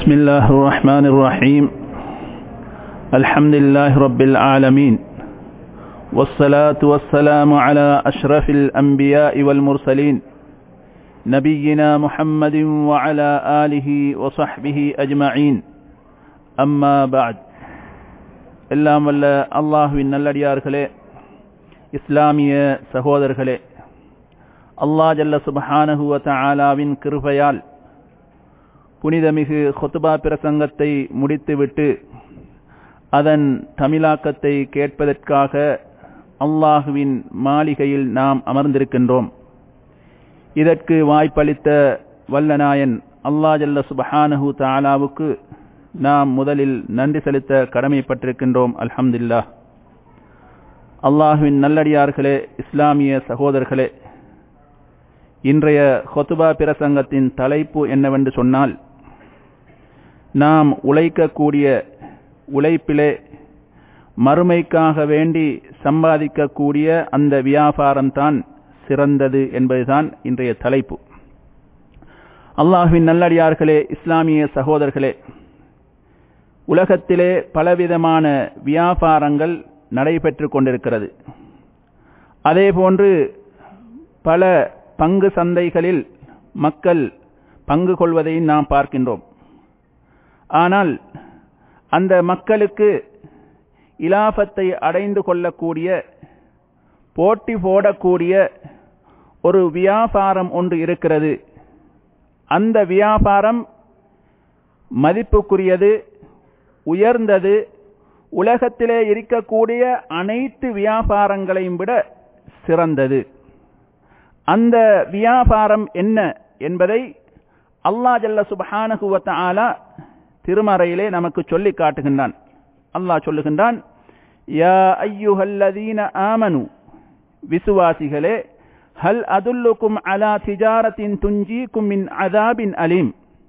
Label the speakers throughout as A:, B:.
A: بسم الله الرحمن الرحيم الحمد لله رب العالمين والصلاة والسلام على أشرف الأنبياء والمرسلين نبينا محمد وعلى آله وصحبه أجمعين أما بعد எல்லாம் வல்ல அல்லாஹுவின் நல்லடியார்களே இஸ்லாமிய சகோதரர்களே அல்லாஹ் ஜல்ல சுபஹானஹுவ தஆலாவின் கிருபையால் புனிதமிகு ஹொத்துபா பிரசங்கத்தை முடித்துவிட்டு அதன் தமிழாக்கத்தை கேட்பதற்காக அல்லாஹுவின் மாளிகையில் நாம் அமர்ந்திருக்கின்றோம் இதற்கு வாய்ப்பளித்த வல்லநாயன் அல்லா ஜல்ல சுபஹானஹு தாலாவுக்கு நாம் முதலில் நன்றி செலுத்த கடமைப்பட்டிருக்கின்றோம் அல்ஹம்துல்லா அல்லாஹுவின் நல்லடியார்களே இஸ்லாமிய சகோதரர்களே இன்றைய ஹொத்துபா பிரசங்கத்தின் தலைப்பு என்னவென்று சொன்னால் நாம் உழைக்கக்கூடிய உழைப்பிலே மறுமைக்காக வேண்டி சம்பாதிக்கக்கூடிய அந்த வியாபாரம்தான் சிறந்தது என்பதுதான் இன்றைய தலைப்பு அல்லாஹுவின் நல்லடியார்களே இஸ்லாமிய சகோதரர்களே உலகத்திலே பலவிதமான வியாபாரங்கள் நடைபெற்று கொண்டிருக்கிறது அதேபோன்று பல பங்கு சந்தைகளில் மக்கள் பங்கு கொள்வதை நாம் பார்க்கின்றோம் ஆனால் அந்த மக்களுக்கு இலாபத்தை அடைந்து கொள்ளக்கூடிய போட்டி போடக்கூடிய ஒரு வியாபாரம் ஒன்று இருக்கிறது அந்த வியாபாரம் மதிப்புக்குரியது உயர்ந்தது உலகத்திலே இருக்கக்கூடிய அனைத்து வியாபாரங்களையும் விட சிறந்தது அந்த வியாபாரம் என்ன என்பதை அல்லா ஜல்ல சுபஹானகுவத்த ஆலா திருமறையிலே நமக்கு சொல்லி காட்டுகின்றான் அல்லாஹ் சொல்லுகின்றான் யா ஐயுஹல்லதீன ஆமனு விசுவாசிகளே ஹல் அதுல்லுக்கும் அலா திஜாரத்தின் துஞ்சிக்கும் மின் அதாபின் அலீம்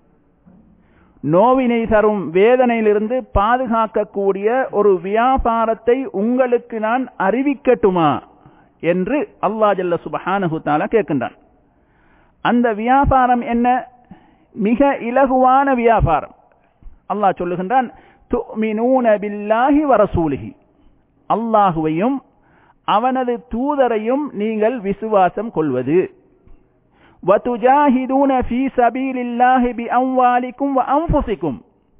A: நோவினை தரும் வேதனையிலிருந்து பாதுகாக்கக்கூடிய ஒரு வியாபாரத்தை உங்களுக்கு நான் அறிவிக்கட்டுமா என்று அல்லா ஜல்ல சுபஹானஹு தாலா கேட்கின்றான் அந்த வியாபாரம் என்ன மிக இலகுவான வியாபாரம் அல்லாஹ் சொல்லுகின்றான் துமினூன பில்லாஹி வரசூலிஹி அல்லாஹுவையும் அவனது தூதரையும் நீங்கள் விசுவாசம் கொள்வது وَتُجَاهِدُونَ فِي سَبِيلِ اللَّهِ بِأَمْوَالِكُمْ وَأَنفُسِكُمْ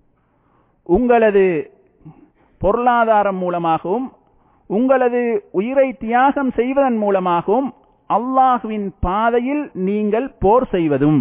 A: உங்களது பொருளாதாரம் மூலமாகவும் உங்களது உயிரை தியாகம் செய்வதன் மூலமாகவும் அல்லாஹுவின் பாதையில் நீங்கள் போர் செய்வதும்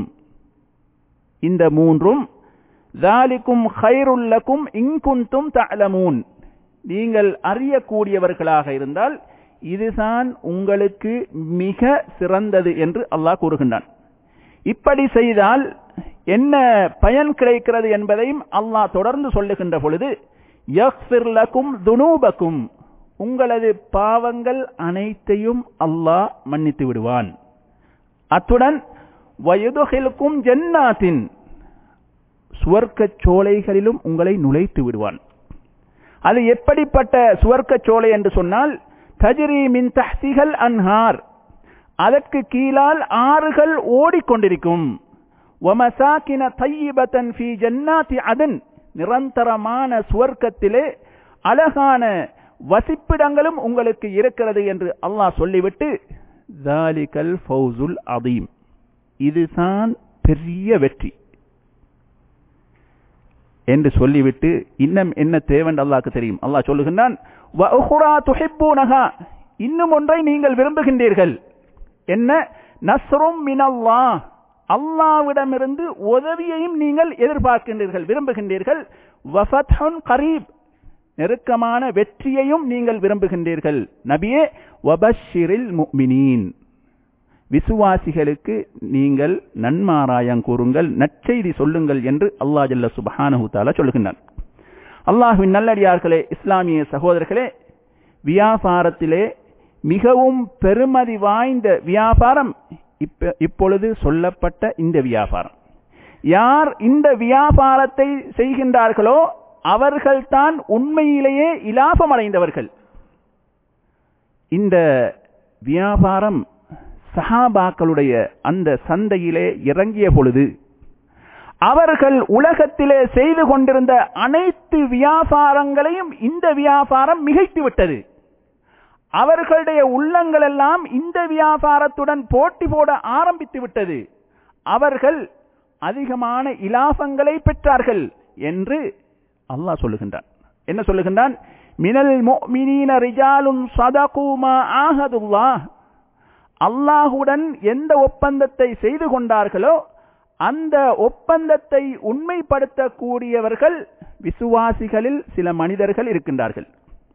A: இந்த மூன்றும் தாலிக்கும் ஹைருல்லக்கும் இங்குந்தும் தலமூன் நீங்கள் அறியக்கூடியவர்களாக இருந்தால் இதுதான் உங்களுக்கு மிக சிறந்தது என்று அல்லாஹ் கூறுகின்றான் இப்படி செய்தால் என்ன பயன் கிடைக்கிறது என்பதையும் அல்லாஹ் தொடர்ந்து சொல்லுகின்ற பொழுது யக்ஃபிர்லக்கும் துனூபக்கும் உங்களது பாவங்கள் அனைத்தையும் அல்லாஹ் மன்னித்து விடுவான் அத்துடன் வயதுகிலுக்கும் ஜன்னாத்தின் சுவர்க்க சோலைகளிலும் உங்களை நுழைத்து விடுவான் அது எப்படிப்பட்ட சுவர்க்க சோலை என்று சொன்னால் தஜிரி மின் தஹ்திகள் அன்ஹார் அதற்கு கீழால் ஆறுகள் ஓடிக்கொண்டிருக்கும் ஒமசாக்கின தையிபத்தன் ஃபி ஜன்னாத்தி அதன் நிரந்தரமான சுவர்க்கத்திலே அழகான வசிப்பிடங்களும் உங்களுக்கு இருக்கிறது என்று அல்லாஹ் சொல்லிவிட்டு தாலிகல் ஃபௌசுல் அதீம் இதுதான் பெரிய வெற்றி என்று சொல்லிவிட்டு இன்னும் என்ன தேவன் அல்லாஹ்க்கு தெரியும் அல்லாஹ் சொல்லுகின்றான் இன்னும் ஒன்றை நீங்கள் விரும்புகின்றீர்கள் என்ன நஸ்ரும் மினல்லா அல்லாவிடமிருந்து உதவியையும் நீங்கள் எதிர்பார்க்கின்றீர்கள் விரும்புகின்றீர்கள் வஃபத்ஹுன் கரீப் நெருக்கமான வெற்றியையும் நீங்கள் விரும்புகின்றீர்கள் நபியே வபஷிரில் முக்மினீன் விசுவாசிகளுக்கு நீங்கள் நன்மாராயம் கூறுங்கள் நற்செய்தி சொல்லுங்கள் என்று அல்லா ஜல்ல சுபஹானஹு தாலா சொல்லுகின்றான் அல்லாஹுவின் நல்லடியார்களே இஸ்லாமிய சகோதரர்களே வியாபாரத்திலே மிகவும் பெருமதி வாய்ந்த வியாபாரம் இப்பொழுது சொல்லப்பட்ட இந்த வியாபாரம் யார் இந்த வியாபாரத்தை செய்கின்றார்களோ அவர்கள்தான் உண்மையிலேயே இலாபம் அடைந்தவர்கள் இந்த வியாபாரம் சஹாபாக்களுடைய அந்த சந்தையிலே இறங்கிய பொழுது அவர்கள் உலகத்திலே செய்து கொண்டிருந்த அனைத்து வியாபாரங்களையும் இந்த வியாபாரம் மிகைத்து விட்டது அவர்களுடைய உள்ளங்கள் எல்லாம் இந்த வியாபாரத்துடன் போட்டி போட ஆரம்பித்து விட்டது அவர்கள் அதிகமான இலாபங்களை பெற்றார்கள் என்று அல்லாஹ் சொல்லுகின்றான் என்ன சொல்லுகின்றான் மினல் முஃமினீன ரிஜாலும் சதகு மா ஆஹதுல்லாஹ் அல்லாஹுடன் எந்த ஒப்பந்தத்தை செய்து கொண்டார்களோ அந்த ஒப்பந்தத்தை உண்மைப்படுத்தக்கூடியவர்கள் விசுவாசிகளில் சில மனிதர்கள் இருக்கின்றார்கள்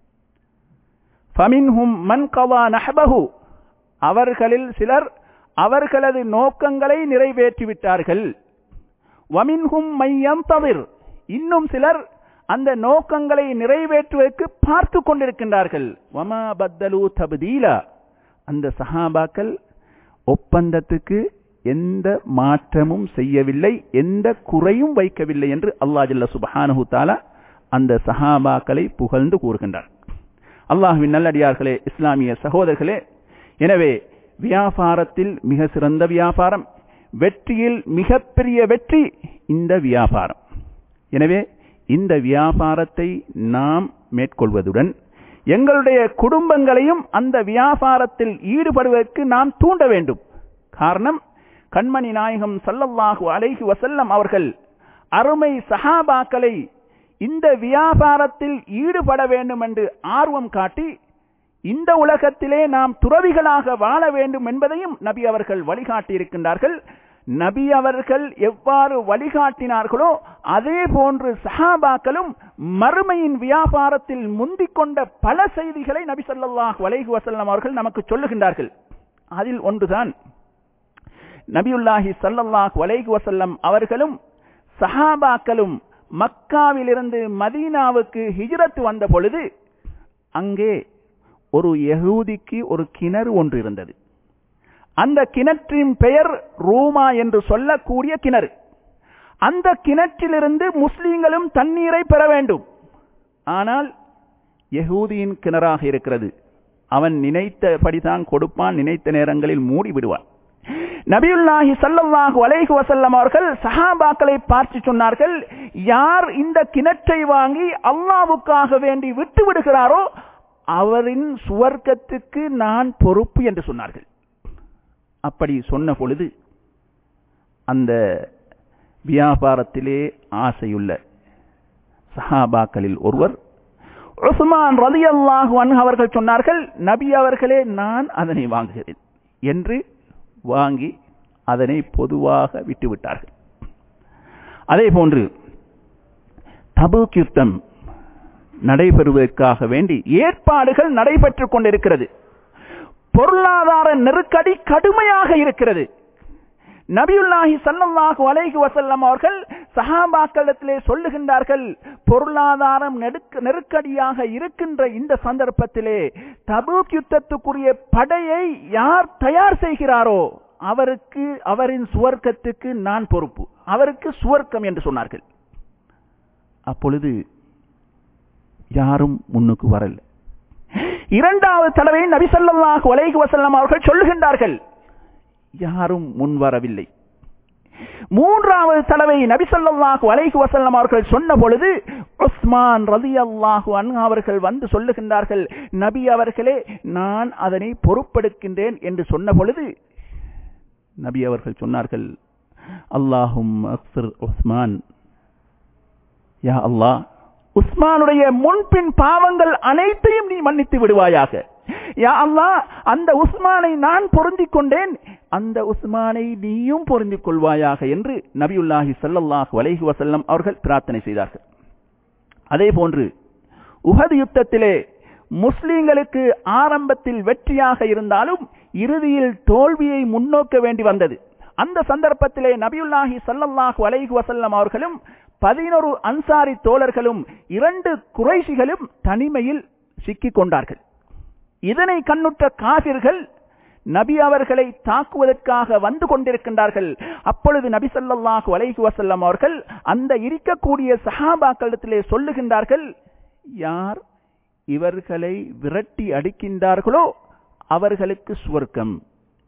A: ஃபமின்ஹும் மன் கவா நஹபஹு அவர்களில் சிலர் அவர்களது நோக்கங்களை நிறைவேற்றிவிட்டார்கள் வமின்ஹும் மையம் தவிர் இன்னும் சிலர் அந்த நோக்கங்களை நிறைவேற்றுவதற்கு பார்த்து கொண்டிருக்கின்றார்கள் வமா பத்தலு தபதீலா அந்த சஹாபாக்கள் ஒப்பந்தத்துக்கு எந்த மாற்றமும் செய்யவில்லை எந்த குறையும் வைக்கவில்லை என்று அல்லா ஜல்ல சுபஹானஹு தாலா அந்த சஹாபாக்களை புகழ்ந்து கூறுகின்றார் அல்லாஹுவின் நல்லடியார்களே இஸ்லாமிய சகோதரர்களே எனவே வியாபாரத்தில் மிக சிறந்த வியாபாரம் வெற்றியில் மிகப்பெரிய வெற்றி இந்த வியாபாரம் எனவே இந்த வியாபாரத்தை நாம் மேற்கொள்வதுடன் எங்களுடைய குடும்பங்களையும் அந்த வியாபாரத்தில் ஈடுபடுவதற்கு நாம் தூண்ட வேண்டும் காரணம் கண்மணி நாயகம் சல்லல்லாஹு அலைஹி வசல்லம் அவர்கள் அருமை சஹாபாக்களை இந்த வியாபாரத்தில் ஈடுபட வேண்டும் என்று ஆர்வம் காட்டி இந்த உலகத்திலே நாம் துறவிகளாக வாழ வேண்டும் என்பதையும் நபி அவர்கள் வழிகாட்டி இருக்கின்றார்கள் நபி அவர்கள் எவ்வாறு வழிகாட்டினார்களோ அதே போன்று சஹாபாக்களும் மறுமையின் வியாபாரத்தில் முந்திக் கொண்ட பல செய்திகளை நபி சொல்லாஹ் வலைகு வசல்லம் அவர்கள் நமக்கு சொல்லுகின்றார்கள் அதில் ஒன்றுதான் நபியுல்லாஹி சல்லல்லாஹ் வலைகு வசல்லம் அவர்களும் சஹாபாக்களும் மக்காவிலிருந்து மதீனாவுக்கு ஹிஜ்ரத் வந்த பொழுது அங்கே ஒரு யகூதிக்கு ஒரு கிணறு ஒன்று இருந்தது அந்த கிணற்றின் பெயர் ரூமா என்று சொல்லக்கூடிய கிணறு அந்த கிணற்றிலிருந்து முஸ்லீம்களும் தண்ணீரை பெற வேண்டும் ஆனால் யகூதியின் கிணறாக இருக்கிறது அவன் நினைத்தபடிதான் கொடுப்பான் நினைத்த நேரங்களில் மூடி விடுவான் நபியுல்லாஹி சல்லல்லாஹு அலைஹி வசல்லம் அவர்கள் சஹாபாக்களை பார்த்து சொன்னார்கள் யார் இந்த கிணற்றை வாங்கி அல்லாவுக்காக வேண்டி விட்டு விடுகிறாரோ அவரின் சுவர்க்கத்துக்கு நான் பொறுப்பு என்று சொன்னார்கள் அப்படி சொன்ன பொழுது அந்த வியாபாரத்திலே ஆசையுள்ள சஹாபாக்களில் ஒருவர் உஸ்மான் ரதி அல்லாஹு அவர்கள் சொன்னார்கள் நபி அவர்களே நான் அதனை வாங்குகிறேன் என்று வாங்கி அதனை பொதுவாக விட்டுவிட்டார்கள் அதே போன்று தபூக் யுத்தம் நடைபெறுவதற்காக வேண்டி ஏற்பாடுகள் நடைபெற்றுக் கொண்டிருக்கிறது பொருளாதார நெருக்கடி கடுமையாக இருக்கிறது நபியுல்லாஹி சல்லல்லாஹு அலைஹி வசல்லம் அவர்கள் சஹாபாக்களிடத்திலே சொல்லுகின்றார்கள் பொருளாதாரம் நெருக்கடியாக இருக்கின்ற இந்த சந்தர்ப்பத்திலே தபூக் யுத்தத்துக்குரிய படையை யார் தயார் செய்கிறாரோ அவருக்கு அவரின் சுவர்க்கத்துக்கு நான் பொறுப்பு அவருக்கு சுவர்க்கம் என்று சொன்னார்கள் அப்பொழுது யாரும் முன்னுக்கு வரல இரண்டாவது தடவை நபிசல்லாஹு அலைஹி வசல்லம் அவர்கள் சொல்லுகின்றார்கள் யாரும் முன் வரவில்லை மூன்றாவது தடவை நபிசல்லாஹு அலைஹி வசல்லம் அவர்கள் சொன்ன பொழுது உஸ்மான் ரதி அல்லாஹு அவர்கள் வந்து சொல்லுகின்றார்கள் நபி அவர்களே நான் அதனை பொறுப்பெடுக்கின்றேன் என்று சொன்ன பொழுது நபி அவர்கள் சொன்னார்கள் அல்லாஹும் அக்சர் உஸ்மான் யா அல்லாஹ் உஸ்மானுடைய முன்பின் பாவங்கள் அனைத்தையும் நீ மன்னித்து விடுவாயாக யா அல்லா அந்த உஸ்மானை நான் பொருந்திக் கொண்டேன் அந்த உஸ்மானை நீயும் பொருந்திக் கொள்வாயாக என்று நபியுல்லாஹி சல்லல்லாஹ் வலைஹி வசல்லம் அவர்கள் பிரார்த்தனை செய்தார்கள் அதே போன்று உஹது யுத்தத்திலே முஸ்லீம்களுக்கு ஆரம்பத்தில் வெற்றியாக இருந்தாலும் இறுதியில் தோல்வியை முன்னோக்க வேண்டி வந்தது அந்த சந்தர்ப்பத்திலே நபியுல்லாஹி சல்லல்லாஹு அலைஹி வசல்லம் அவர்களும் பதினொரு அன்சாரி தோழர்களும் இரண்டு குறைசிகளும் தனிமையில் சிக்கிக் கொண்டார்கள் இதனை கண்ணுற்ற காபிர்கள் நபி அவர்களை தாக்குவதற்காக வந்து கொண்டிருக்கின்றார்கள் அப்பொழுது நபி சல்லாஹூ அலைஹி வசல்லம் அவர்கள் அந்த இருக்கக்கூடிய சஹாபாக்களிடத்திலே சொல்லுகின்றார்கள் யார் இவர்களை விரட்டி அடிக்கின்றார்களோ அவர்களுக்கு சுவர்க்கம்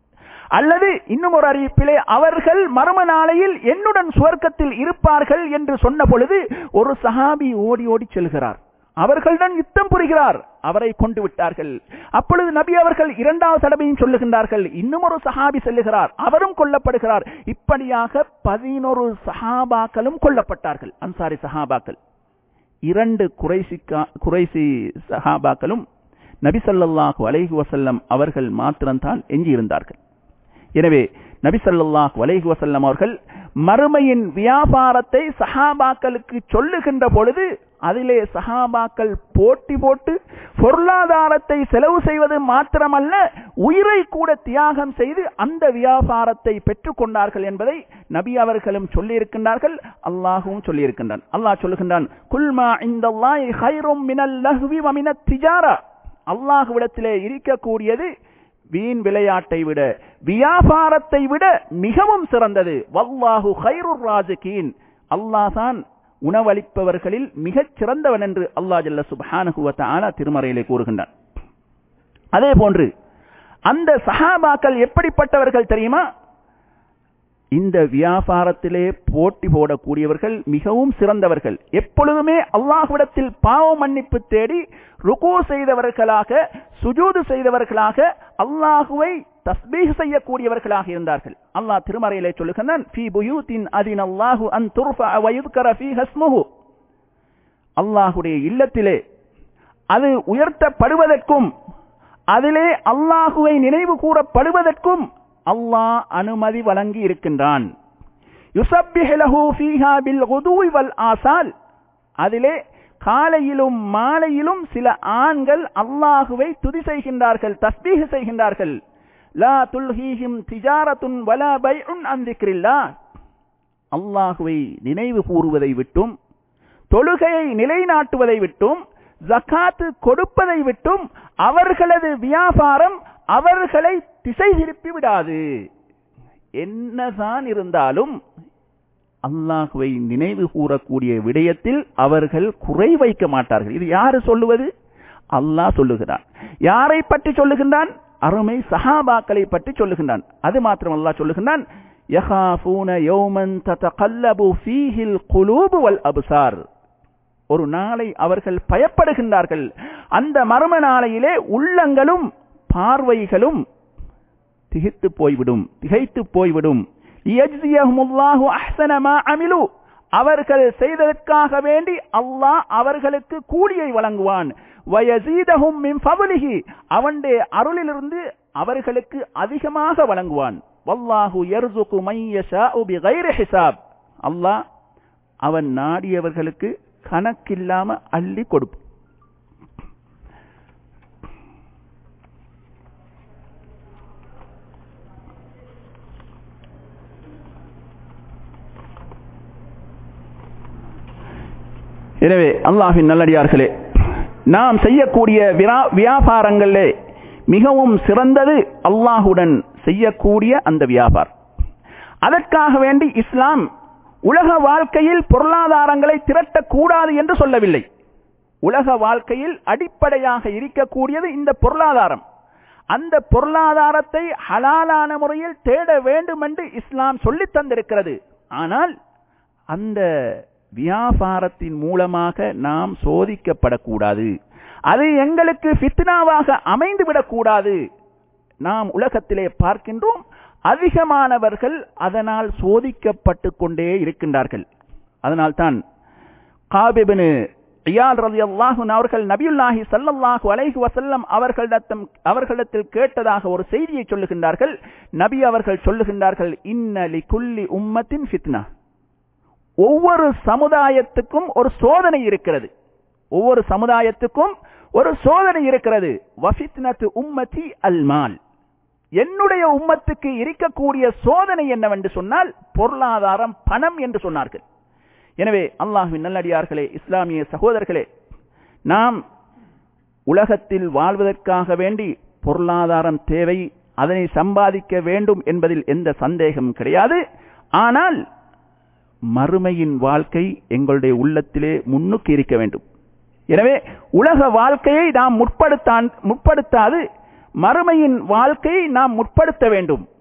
A: அல்லது இன்னும் ஒரு அறிவிப்பிலே அவர்கள் மர்ம நாளையில் என்னுடன் சுவர்க்கத்தில் இருப்பார்கள் என்று சொன்ன பொழுது ஒரு சஹாபி ஓடி ஓடி செல்கிறார் அவர்களுடன் யுத்தம் புரிகிறார் அவரை கொண்டு விட்டார்கள் அப்பொழுது நபி அவர்கள் இரண்டாவது தடவையும் சொல்லுகின்றார்கள் இன்னும் ஒரு சஹாபி செல்லுகிறார் அவரும் கொல்லப்படுகிறார் இப்படியாக பதினொரு சஹாபாக்களும் கொல்லப்பட்டார்கள் அன்சாரி சஹாபாக்கள் இரண்டு குறைசிக்கா குறைசி சஹாபாக்களும் நபி ஸல்லல்லாஹு அலைஹி வஸல்லம் அவர்கள் மாத்திரம்தான் எஞ்சியிருந்தார்கள் எனவே நபி ஸல்லல்லாஹு அலைஹி வஸல்லம் அவர்கள் மறுமையின் வியாபாரத்தை சஹாபாக்களுக்கு சொல்லுகின்ற பொழுது அதிலே சஹாபாக்கள் போட்டி போட்டு பொருளாதாரத்தை செலவு செய்வது மாத்திரமல்ல உயிரை கூட தியாகம் செய்து அந்த வியாபாரத்தை பெற்றுக் கொண்டார்கள் என்பதை நபி அவர்களும் சொல்லியிருக்கின்றார்கள் அல்லாஹும் சொல்லியிருக்கின்றான் அல்லாஹ் சொல்லுகின்றான் குல்மா இந்த ஹைரும் மினல் லஹ்வி வ மினத் திஜாரா அல்லாஹுவிடத்திலே இருக்கக்கூடியது வீண் விளையாட்டை விட வியாபாரத்தை விட மிகவும் சிறந்தது வல்லாஹு ஹைருர் ராஜகீன் அல்லாஹ் தான் உணவளிப்பவர்களில் மிகச் சிறந்தவன் என்று அல்லாஹ் ஜல்ல சுப்ஹானஹு வ தஆலா திருமறையிலே கூறுகின்றான் அதே போன்று அந்த சஹாபாக்கள் எப்படிப்பட்டவர்கள் தெரியுமா இந்த வியாபாரத்திலே போட்டி போடக்கூடியவர்கள் மிகவும் சிறந்தவர்கள் எப்பொழுதுமே அல்லாஹ்விடத்தில் பாவ மன்னிப்பு தேடி ருகூ செய்தவர்களாக சுஜூது செய்தவர்களாக அல்லாஹுவை தஸ்பீஹ் செய்யக்கூடியவர்களாக இருந்தார்கள் அல்லாஹ் திருமறையிலே சொல்லுகிறான் ஃபீ புயூத்தின் அதின் அல்லாஹு அன் துர்ஃபஅ வ யுذ்கர ஃபீஹ இஸ்முஹு அல்லாஹ்வுடைய இல்லத்திலே அது உயர்த்தப்படுவதற்கும் அதிலே அல்லாஹுவை நினைவு கூறப்படுவதற்கும் அல்லாஹ் அனுமதி வழங்கி இருக்கின்றான் ஆசால் அதிலே காலையிலும் மாலையிலும் சில ஆண்கள் அல்லாஹுவை துதி செய்கின்றார்கள் தஸ்பீக செய்கின்றார்கள் லா துல்ஹீஹிம் திஜாரத்துன் வலா பைஉன் அந்திக்கிரில்லா அல்லாஹுவை நினைவு கூறுவதை விட்டும் தொழுகையை நிலைநாட்டுவதை விட்டும் ஜக்காத்து கொடுப்பதை விட்டும் அவர்களது வியாபாரம் அவர்களை திசை திருப்பி விடாது என்னதான் இருந்தாலும் அல்லாஹுவை நினைவு கூறக்கூடிய விடயத்தில் அவர்கள் குறை வைக்க மாட்டார்கள் இது யாரு சொல்லுவது அல்லாஹ் சொல்லுகிறான் யாரை பற்றி சொல்லுகின்றான் அருமை சஹாபாக்களை பற்றி சொல்லுகின்றான் அது மாத்திரம் அல்லாஹ் சொல்லுகின்றான் யஹாஃபூன யௌமன் ததகல்லபு ஃபீஹில் குலூபு வல் அப்சார் ஒரு நாளை அவர்கள் பயப்படுகின்றார்கள் அந்த மர்ம நாளையிலே உள்ளங்களும் பார்வைகளும் திகைத்து போய்விடும் திகைத்து போய்விடும் அமிலு அவர்கள் செய்ததற்காக வேண்டி அல்லாஹ் அவர்களுக்கு கூலியை வழங்குவான் வயசீதகும் அவனுடைய அருளிலிருந்து அவர்களுக்கு அதிகமாக வழங்குவான் வல்லாஹு யர்சுகு மையஷாஉ பிகைரி ஹிசாப் அல்லாஹ் அவன் நாடியவர்களுக்கு கணக்கில்லாம அள்ளி கொடுப்பான் எனவே அல்லாஹின் நல்லடியார்களே நாம் செய்யக்கூடிய வியாபாரங்களிலே மிகவும் சிறந்தது அல்லாஹுடன் செய்யக்கூடிய அந்த வியாபாரம் அதற்காக வேண்டி இஸ்லாம் உலக வாழ்க்கையில் பொருளாதாரங்களை திரட்டக்கூடாது என்று சொல்லவில்லை உலக வாழ்க்கையில் அடிப்படையாக இருக்கக்கூடியது இந்த பொருளாதாரம் அந்த பொருளாதாரத்தை ஹலாலான முறையில் தேட வேண்டும் என்று இஸ்லாம் சொல்லித் தந்திருக்கிறது ஆனால் அந்த வியாபாரத்தின் மூலமாக நாம் சோதிக்கப்படக்கூடாது அது எங்களுக்கு ஃபித்னாவாக அமைந்து விடக்கூடாது நாம் உலகத்திலே பார்க்கின்றோம் அதிகமானவர்கள் அதனால் சோதிக்கப்பட்டு கொண்டே இருக்கின்றார்கள் அதனால்தான் காபிபினு ஐயால் ரதி அல்லாஹுன் அவர்கள் நபியுல்லாஹி சல்லல்லாஹு அலைஹி வசல்லம் அவர்களிடத்தம் அவர்களிடத்தில் கேட்டதாக ஒரு செய்தியை சொல்லுகின்றார்கள் நபி அவர்கள் சொல்லுகின்றார்கள் இன்னலி குல்லி உம்மத்தின் ஃபித்னா ஒவ்வொரு சமுதாயத்துக்கும் ஒரு சோதனை இருக்கிறது ஒவ்வொரு சமுதாயத்துக்கும் ஒரு சோதனை இருக்கிறது வஃபித்னத்து உம்மதி அல்மால் என்னுடைய உம்மத்துக்கு இருக்கக்கூடிய சோதனை என்னவென்று சொன்னால் பொருளாதாரம் பணம் என்று சொன்னார்கள் எனவே அல்லாஹுவின் நல்லடியார்களே இஸ்லாமிய சகோதரர்களே நாம் உலகத்தில் வாழ்வதற்காக வேண்டி பொருளாதாரம் தேவை அதனை சம்பாதிக்க வேண்டும் என்பதில் எந்த சந்தேகம் கிடையாது ஆனால் மறுமையின் வாழ்க்கை எங்களுடைய உள்ளத்திலே முன்னுக்கு இருக்க வேண்டும் எனவே உலக வாழ்க்கையை நாம் முற்படுத்தான் முற்படுத்தாது மறுமையின் வாழ்க்கையை நாம் முற்படுத்த வேண்டும்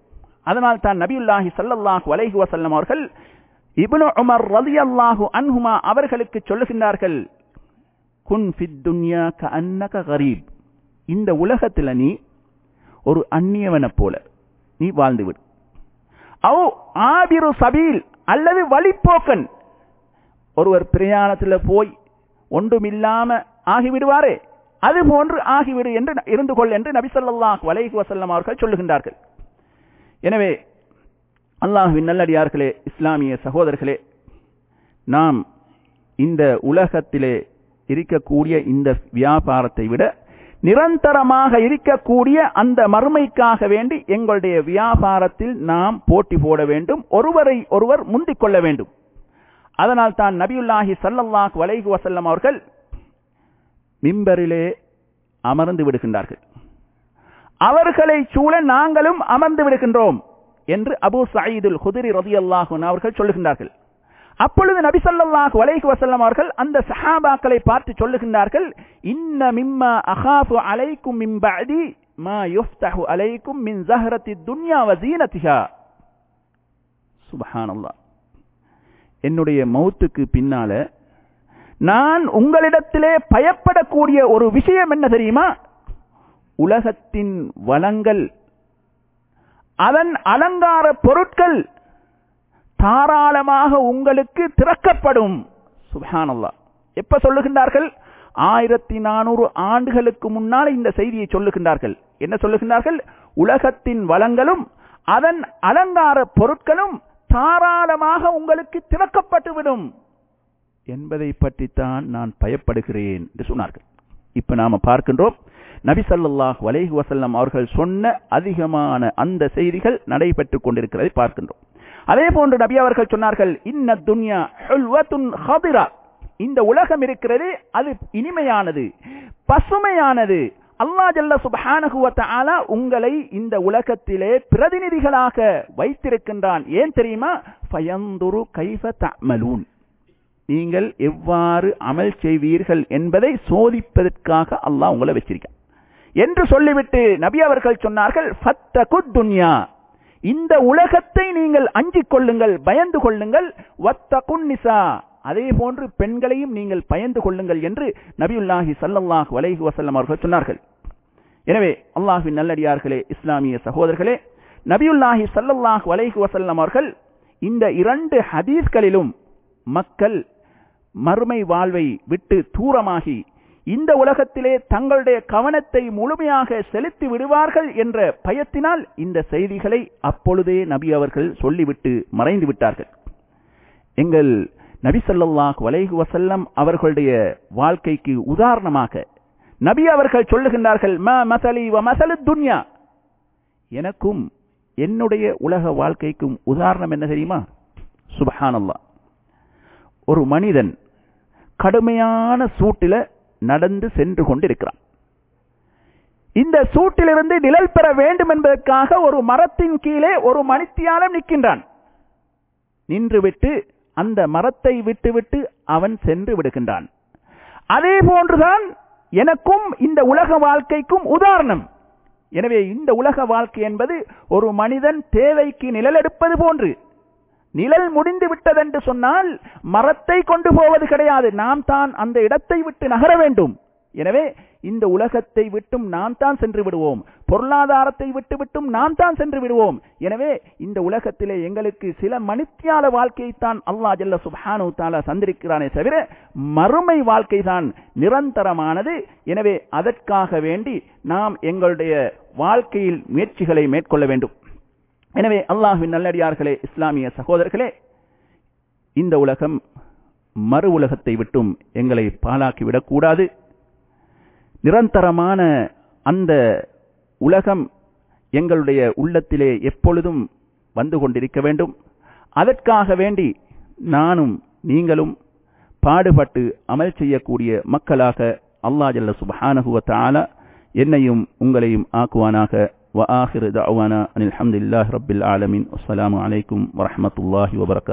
A: அதனால் தான் நபியுல்லாஹி ஸல்லல்லாஹு அலைஹி வஸல்லம் அவர்கள் இப்னு உமர் ரலியல்லாஹு அன்ஹுமா அவர்களுக்கு சொல்லுகின்றார்கள் குன் ஃபித் துன்யா கஅன்னக கரீப் இந்த உலகத்துல நீ ஒரு அந்நியவனை போல நீ வாழ்ந்து விடு அவ் ஆபிரு சபீல் அல்லது வழிப்போக்கன் ஒருவர் பிரயாணத்துல போய் ஒன்றுமில்லாம ஆகிவிடுவாரே அது போன்று ஆகிவிடு என்று இருந்து கொள் என்று நபி ஸல்லல்லாஹு அலைஹி வஸல்லம் அவர்கள் சொல்லுகின்றார்கள் எனவே அல்லாஹுவின் நல்லடியார்களே இஸ்லாமிய சகோதரர்களே நாம் இந்த உலகத்திலே இருக்கக்கூடிய இந்த வியாபாரத்தை விட நிரந்தரமாக இருக்கக்கூடிய அந்த மறுமைக்காக வேண்டி எங்களுடைய வியாபாரத்தில் நாம் போட்டி போட வேண்டும் ஒருவரை ஒருவர் முந்திக் கொள்ள வேண்டும் அதனால் தான் நபியுல்லாஹி ஸல்லல்லாஹு அலைஹி வஸல்லம் அவர்கள் மிம்பரிலே அமர்ந்து விடுகின்றார்கள் அவர்களை சூழ நாங்களும் அமர்ந்து விடுகின்றோம் என்று அபூ சயீதுல் ஹுதிரி ரலியல்லாஹு அன்ஹு அவர்கள் சொல்லுகின்றார்கள் அப்பொழுது நபி ஸல்லல்லாஹு அலைஹி வஸல்லம் அவர்கள் அந்த சஹாபாக்களை பார்த்து சொல்லுகின்றார்கள் இன்ன மிம்மா அகாஃபு அலைக்கும் மின் பஅதி மா யுஃப்தஹு அலைக்கும் மின் ஸஹரத்தி துன்யா வ ஸீனத்திஹா சுப்ஹானல்லாஹ் என்னுடைய மௌத்துக்கு பின்னால நான் உங்களிடத்திலே பயப்படக்கூடிய ஒரு விஷயம் என்ன தெரியுமா உலகத்தின் வளங்கள் அதன் அலங்கார பொருட்கள் தாராளமாக உங்களுக்கு திறக்கப்படும் சுபஹானல்லா எப்ப சொல்லுகின்றார்கள் ஆயிரத்தி நானூறு ஆண்டுகளுக்கு முன்னால் இந்த செய்தியை சொல்லுகின்றார்கள் என்ன சொல்லுகின்றார்கள் உலகத்தின் வளங்களும் அதன் அலங்கார பொருட்களும் தாராளமாக உங்களுக்கு திறக்கப்பட்டுவிடும் என்பதை பற்றித்தான் நான் பயப்படுகிறேன் என்று சொன்னார்கள் இப்ப நாம பார்க்கின்றோம் நபி ஸல்லல்லாஹு அலைஹி வஸல்லம் அவர்கள் சொன்ன அதிகமான அந்த செய்திகள் நடைபெற்றுக் கொண்டிருக்கிறதை பார்க்கின்றோம் அதே போன்று நபி அவர்கள் சொன்னார்கள் இன்ன துன்யா ஹுல்வத்துன் ஹதிரா இந்த உலகம் இருக்கிறது அது இனிமையானது பசுமையானது அல்லாஹ் ஜல்ல சுப்ஹானஹு வ தஆலா உங்களை இந்த உலகத்திலே பிரதிநிதிகளாக வைத்திருக்கின்றான் ஏன் தெரியுமா ஃபயந்துரு கைஃப தஅமலூன் நீங்கள் எவ்வாறு அமல் செய்வீர்கள் என்பதை சோதிப்பதற்காக அல்லாஹ் உங்களை வச்சிருக்கான் என்று சொல்லிவிட்டு நபி அவர்கள் சொன்னார்கள் ஃபத்தகு துன்யா இந்த உலகத்தை நீங்கள் அஞ்சிக் கொள்ளுங்கள் பயந்து கொள்ளுங்கள் வத்தகுன் நிசா அதே போன்று பெண்களையும் நீங்கள் பயந்து கொள்ளுங்கள் என்று நபியுல்லாஹி ஸல்லல்லாஹு அலைஹி வஸல்லம் அவர்கள் சொன்னார்கள் எனவே அல்லாஹ்வின் நல்லடியார்களே இஸ்லாமிய சகோதரர்களே நபியுல்லாஹி ஸல்லல்லாஹு அலைஹி வஸல்லம் அவர்கள் இந்த இரண்டு ஹதீஸ்களிலும் மக்கள் மறுமை வாழ்வை விட்டு தூரமாகி இந்த உலகத்திலே தங்களுடைய கவனத்தை முழுமையாக செலுத்தி விடுவார்கள் என்ற பயத்தினால் இந்த செய்திகளை அப்பொழுதே நபி அவர்கள் சொல்லிவிட்டு மறைந்து விட்டார்கள் எங்கள் நபி ஸல்லல்லாஹு அலைஹி வஸல்லம் அவர்களுடைய வாழ்க்கைக்கு உதாரணமாக நபி அவர்கள் சொல்லுகின்றார்கள் ம மசலி வ மசலு துன்யா எனக்கும் என்னுடைய உலக வாழ்க்கைக்கும் உதாரணம் என்ன தெரியுமா சுபஹானல்லாஹ் ஒரு மனிதன் கடுமையான சூட்டில நடந்து சென்று கொண்டிருக்கிறான் இந்த சூட்டிலிருந்து நிழல் பெற வேண்டும் என்பதற்காக ஒரு மரத்தின் கீழே ஒரு மணித்தியாலம் நிற்கின்றான் நின்றுவிட்டு அந்த மரத்தை விட்டுவிட்டு அவன் சென்று விடுகின்றான் அதே போன்றுதான் எனக்கும் இந்த உலக வாழ்க்கைக்கும் உதாரணம் எனவே இந்த உலக வாழ்க்கை என்பது ஒரு மனிதன் தேவைக்கு நிழல் எடுப்பது போன்று நிழல் முடிந்து விட்டதென்று சொன்னால் மரத்தை கொண்டு போவது கிடையாது நாம் தான் அந்த இடத்தை விட்டு நகர வேண்டும் எனவே இந்த உலகத்தை விட்டும் நாம் தான் சென்று விடுவோம் பொருளாதாரத்தை விட்டு விட்டும் நாம் தான் சென்று விடுவோம் எனவே இந்த உலகத்திலே எங்களுக்கு சில மணித்தியால வாழ்க்கையைத்தான் அல்லா ஜல்ல சுபானு தாலா சந்திருக்கிறானே தவிர மறுமை வாழ்க்கை தான் நிரந்தரமானது எனவே அதற்காக வேண்டி நாம் எங்களுடைய வாழ்க்கையில் முயற்சிகளை மேற்கொள்ள வேண்டும் எனவே அல்லாஹுவின் நல்லடியார்களே இஸ்லாமிய சகோதரர்களே இந்த உலகம் மறு உலகத்தை விட்டும் எங்களை பாலாக்கிவிடக் கூடாது நிரந்தரமான அந்த உலகம் எங்களுடைய உள்ளத்திலே எப்பொழுதும் வந்து கொண்டிருக்க வேண்டும் அதற்காக வேண்டி நானும் நீங்களும் பாடுபட்டு அமல் செய்யக்கூடிய மக்களாக அல்லா ஜல்ல சுபஹானஹுவ தாலா என்னையும் உங்களையும் ஆக்குவானாக وآخر دعوانا أن الحمد لله رب العالمين والسلام عليكم ورحمة الله وبركاته